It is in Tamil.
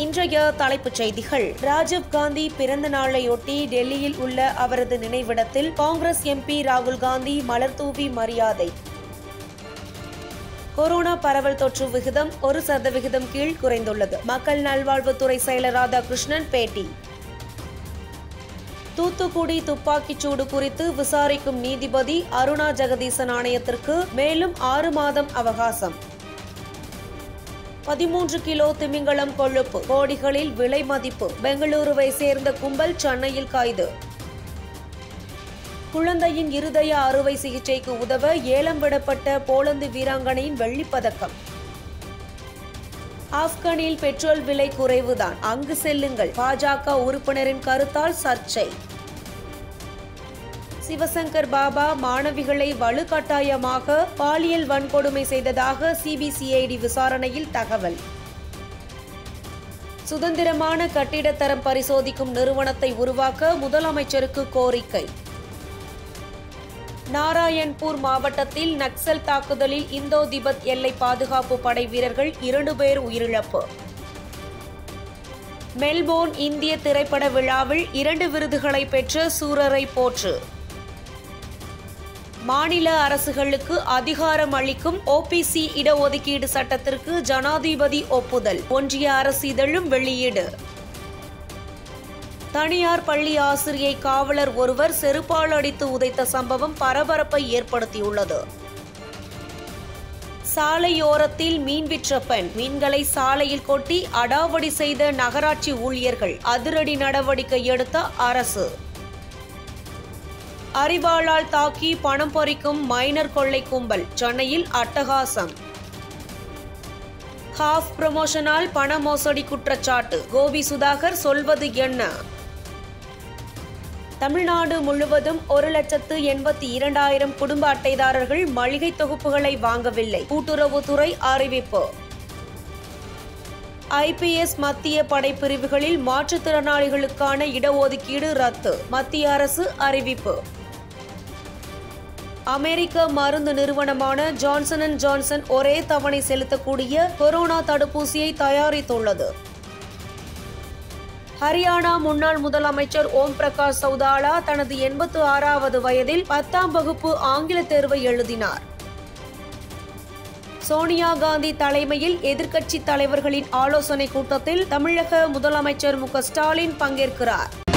இன்றைய தலைப்புச் செய்திகள் ராஜீவ் காந்தி பிறந்த நாளையொட்டி டெல்லியில் உள்ள அவரது நினைவிடத்தில் காங்கிரஸ் எம்பி ராகுல் காந்தி மலர்தூவி மரியாதை கொரோனா பரவல் தொற்று விகிதம் ஒரு சதவிகிதம் கீழ் குறைந்துள்ளது மக்கள் நல்வாழ்வுத்துறை செயலர் ராதாகிருஷ்ணன் பேட்டி தூத்துக்குடி துப்பாக்கிச் சூடு குறித்து விசாரிக்கும் நீதிபதி அருணா ஜெகதீசன் ஆணையத்திற்கு மேலும் ஆறு மாதம் அவகாசம் பதிமூன்று கிலோ திமிங்கலம் கொழுப்பு கோடிகளில் விலை மதிப்பு பெங்களூருவை சேர்ந்த கும்பல் சென்னையில் கைது குழந்தையின் இருதய அறுவை சிகிச்சைக்கு உதவ ஏலம் விடப்பட்ட போலந்து வீராங்கனையின் வெள்ளிப்பதக்கம் ஆப்கானில் பெட்ரோல் விலை குறைவுதான் அங்கு செல்லுங்கள் பாஜக உறுப்பினரின் கருத்தால் சர்ச்சை சிவசங்கர் பாபா மாணவிகளை வலுக்கட்டாயமாக பாலியல் வன்கொடுமை செய்ததாக சிபிசிஐடி விசாரணையில் தகவல் சுதந்திரமான கட்டிடத்தரம் பரிசோதிக்கும் நிறுவனத்தை உருவாக்க முதலமைச்சருக்கு கோரிக்கை நாராயண்பூர் மாவட்டத்தில் நக்சல் தாக்குதலில் இந்தோ திபெத் எல்லை பாதுகாப்பு படை வீரர்கள் இரண்டு பேர் உயிரிழப்பு மெல்போர்ன் இந்திய திரைப்பட விழாவில் இரண்டு விருதுகளை பெற்ற சூரரை போற்று மாநில அரசுகளுக்கு அதிகாரம் அளிக்கும் ஓபிசி இடஒதுக்கீடு சட்டத்திற்கு ஜனாதிபதி ஒப்புதல் ஒன்றிய அரசு இதழும் வெளியீடு தனியார் பள்ளி ஆசிரியை காவலர் ஒருவர் செருப்பால் அடித்து உதைத்த சம்பவம் பரபரப்பை ஏற்படுத்தியுள்ளது சாலையோரத்தில் மீன் விற்ற பெண் மீன்களை சாலையில் கொட்டி அடாவடி செய்த நகராட்சி ஊழியர்கள் அதிரடி நடவடிக்கை எடுத்த அரசு அரிவாளால் தாக்கி பணம் பறிக்கும் மைனர் கொள்ளை கும்பல் சென்னையில் அட்டகாசம் ஹாஃப் ப்ரமோஷனால் பண மோசடி குற்றச்சாட்டு கோபி சுதாகர் சொல்வது என்ன தமிழ்நாடு முழுவதும் ஒரு லட்சத்து எண்பத்தி இரண்டாயிரம் குடும்ப அட்டைதாரர்கள் மளிகை தொகுப்புகளை வாங்கவில்லை கூட்டுறவுத்துறை அறிவிப்பு ஐபிஎஸ் மத்திய படைப்பிரிவுகளில் மாற்றுத்திறனாளிகளுக்கான இடஒதுக்கீடு ரத்து மத்திய அரசு அறிவிப்பு அமெரிக்க மருந்து நிறுவனமான ஜான்சன் அண்ட் ஜான்சன் ஒரே தவணை செலுத்தக்கூடிய கொரோனா தடுப்பூசியை தயாரித்துள்ளது ஹரியானா முன்னாள் முதலமைச்சர் ஓம் பிரகாஷ் சௌதாலா தனது எண்பத்து ஆறாவது வயதில் பத்தாம் வகுப்பு ஆங்கில தேர்வை எழுதினார் சோனியா காந்தி தலைமையில் எதிர்க்கட்சி தலைவர்களின் ஆலோசனை கூட்டத்தில் தமிழக முதலமைச்சர் மு க ஸ்டாலின் பங்கேற்கிறார்